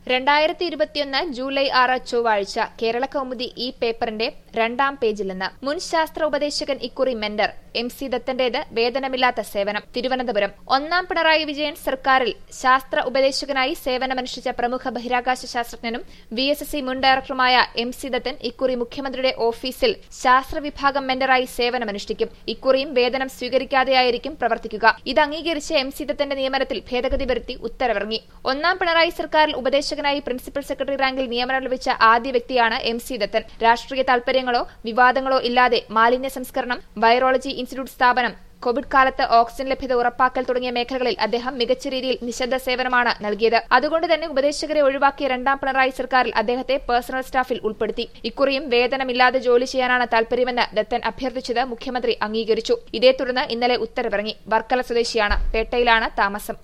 രണ്ടായിരത്തി ഇരുപത്തിയൊന്ന് ജൂലൈ ആറ് ചൊവ്വാഴ്ച കേരള കൗമുദി ഈ പേപ്പറിന്റെ രണ്ടാം പേജിൽ നിന്ന് മുൻ ശാസ്ത്ര ഉപദേശകൻ ഇക്കുറി മെന്റർ എം സി ദത്തന്റേത് വേതനമില്ലാത്ത സേവനം തിരുവനന്തപുരം ഒന്നാം പിണറായി വിജയൻ സർക്കാരിൽ ശാസ്ത്ര ഉപദേശകനായി സേവനമനുഷ്ഠിച്ച പ്രമുഖ ബഹിരാകാശ ശാസ്ത്രജ്ഞനും വി എസ് എസ് സി മുൻ ഡയറക്ടറുമായ എം സി ദത്തൻ ഇക്കുറി മുഖ്യമന്ത്രിയുടെ ഓഫീസിൽ ശാസ്ത്ര വിഭാഗം മെന്ററായി സേവനമനുഷ്ഠിക്കും ഇക്കുറിയും വേതനം സ്വീകരിക്കാതെയായിരിക്കും പ്രവർത്തിക്കുക ഇത് അംഗീകരിച്ച് എം സി ദത്തന്റെ നിയമനത്തിൽ ഭേദഗതി വരുത്തി ഉത്തരവിറങ്ങി ഒന്നാം പിണറായി സർക്കാരിൽ ഉപദേശകനായി പ്രിൻസിപ്പൽ സെക്രട്ടറി റാങ്കിൽ നിയമനം ലഭിച്ച ആദ്യ വ്യക്തിയാണ് എം സി ദത്തൻ രാഷ്ട്രീയ താൽപര്യങ്ങളോ വിവാദങ്ങളോ ഇല്ലാതെ മാലിന്യ സംസ്കരണം വൈറോളജി ഇൻസ്റ്റിറ്റ്യൂട്ട് സ്ഥാപനം കോവിഡ് കാലത്ത് ഓക്സിജൻ ലഭ്യത ഉറപ്പാക്കൽ തുടങ്ങിയ മേഖലകളിൽ അദ്ദേഹം മികച്ച രീതിയിൽ നിശബ്ദ സേവനമാണ് നൽകിയത് അതുകൊണ്ട് തന്നെ ഉപദേശകരെ ഒഴിവാക്കിയ രണ്ടാം പിണറായി സർക്കാരിൽ അദ്ദേഹത്തെ പേഴ്സണൽ സ്റ്റാഫിൽ ഉൾപ്പെടുത്തി ഇക്കുറിയും വേതനമില്ലാതെ ജോലി ചെയ്യാനാണ് താൽപര്യമെന്ന് ദത്തൻ അഭ്യർത്ഥിച്ചത് മുഖ്യമന്ത്രി അംഗീകരിച്ചു ഇതേ തുടർന്ന് ഇന്നലെ ഉത്തരവിറങ്ങി വർക്കല സ്വദേശിയാണ് പേട്ടയിലാണ് താമസം